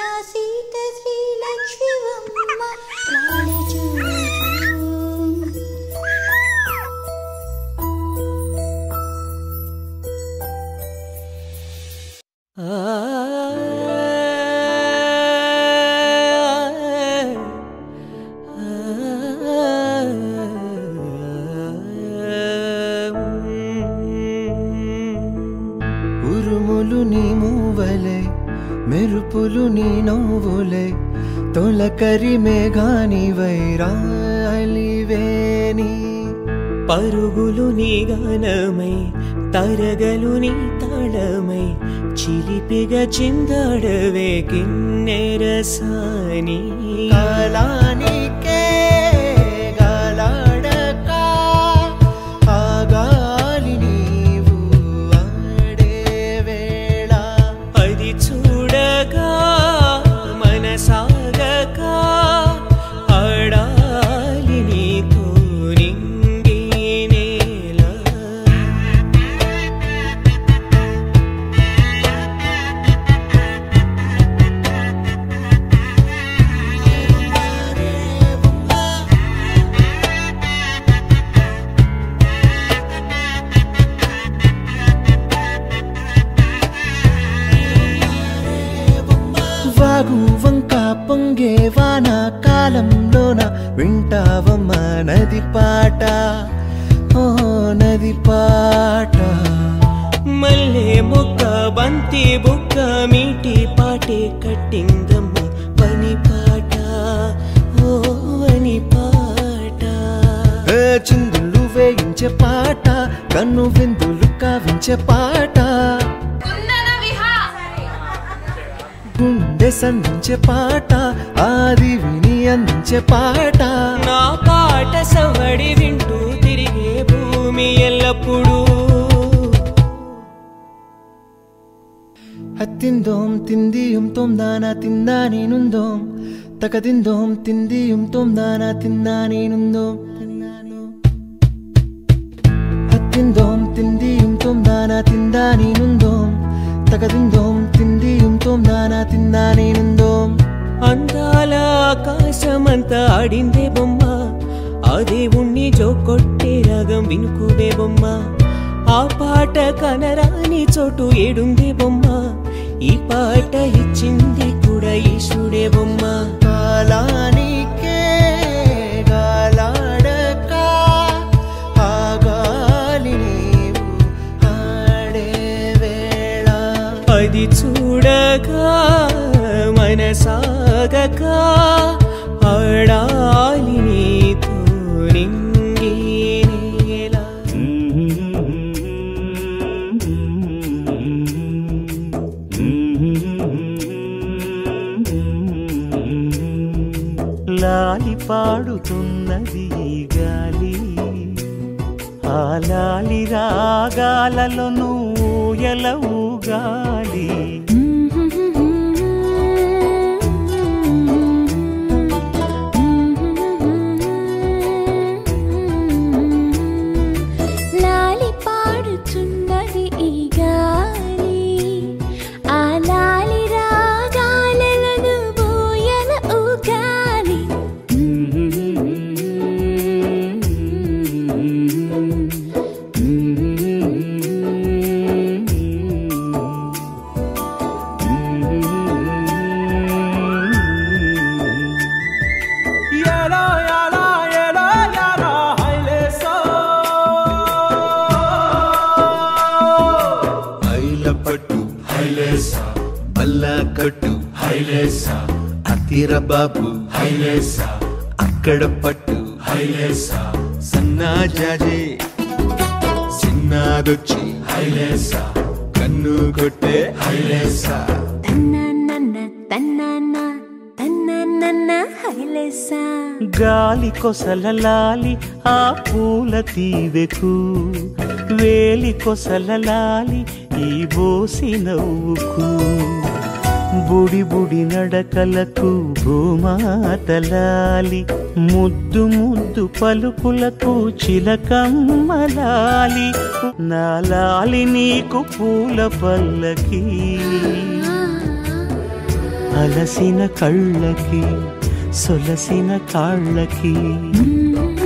నా సీత శ్రీలక్ష్మివమ్మ లాలి చూచు ఉరుములు నీ మూవలే మెరుపులు నీ నవ్వులే తొలకరి మేఘాని వైరాలివేని పరుగులు నీ గానమై తరగలు నీ తాళమై చిలిపిగా చిందాడవే కిన్నెరసాని కాలానికే గాలాడక ఆగాలి నీవు ఆడే వేళ అది చూడగా మనసాగక ఆడాలి నీతో నింగి నేల వాగు వంక పొంగే వాన కాలంలోన వింటావమ్మ నది పాట ఓ నది పాట మల్లె మొక్క బంతి బుక్క మీటి పాటే కట్టిందమ్మ పని పాట ఓ అని పాట ఏ చిందులు వేయించే పాట కన్ను విందులు కావించే పాట గుండె సంధించే పాట ఆది విని అందించే పాట నా పాట సవడి వింటూ తిరిగే భూమి ఎల్లప్పుడూ హత్తిందోం తిందిയും తొందాన తిందానేనుందోం తకదిందోం తిందిയും తొందాన తిందానేనుందోం హత్తిందోం తిందిയും తొందాన తిందానేనుందోం తకదిందోం తిందిയും తొందాన తిందానేనుందోం అందాల ఆకాశమంతా ఆడిందే బొమ్మ ఆ దేవుణ్ణి జోకొట్టే రాగం వినుకువే బొమ్మ ఆ పాట కనరాని చోటు ఏడుందే బొమ్మ ఈ పాట ఇచ్చింది కూడా ఈశుడే బొమ్మ కాలానికే గాలాడక ఆగాలి నీవు ఆడే వేళ అది చూడగా మనసాగక ఆడాలి నీతో నింగి నేల లాలి పాడుతున్నది ఈ గాలి ఆ లాలి రాగాలలో నువ్వు ఎలవు గాలి లాలి పాడుచున్నది ఈ గాలి ఆ లాలి రాగాలను బోయల ఊగాలి ఐల పట్టు హైలేసా బల్లా కట్టు హైలేసా అతిర బాబు హైలేసా అక్కడ పట్టు హైలేసా సన్నా జాజే చిన్నాదొచ్చి హైలేసా కన్ను కొట్టే హైలేసా తన్నన్న తన్నన్న తన్నన్న హైలేసా గాలి కొసల లాలి ఆ పూల తీవెకు వేలి కొసల లాలి ఈ బోసి నవ్వుకు బుడి బుడి నడకలకు భూమాతలాలి ముద్దు ముద్దు పలుకులకు చిలకమ్మలాలి నా లాలి నీకు పూల పల్లకి అలసిన కళ్ళకి సొలసిన కాళ్ళకి మ్మ్.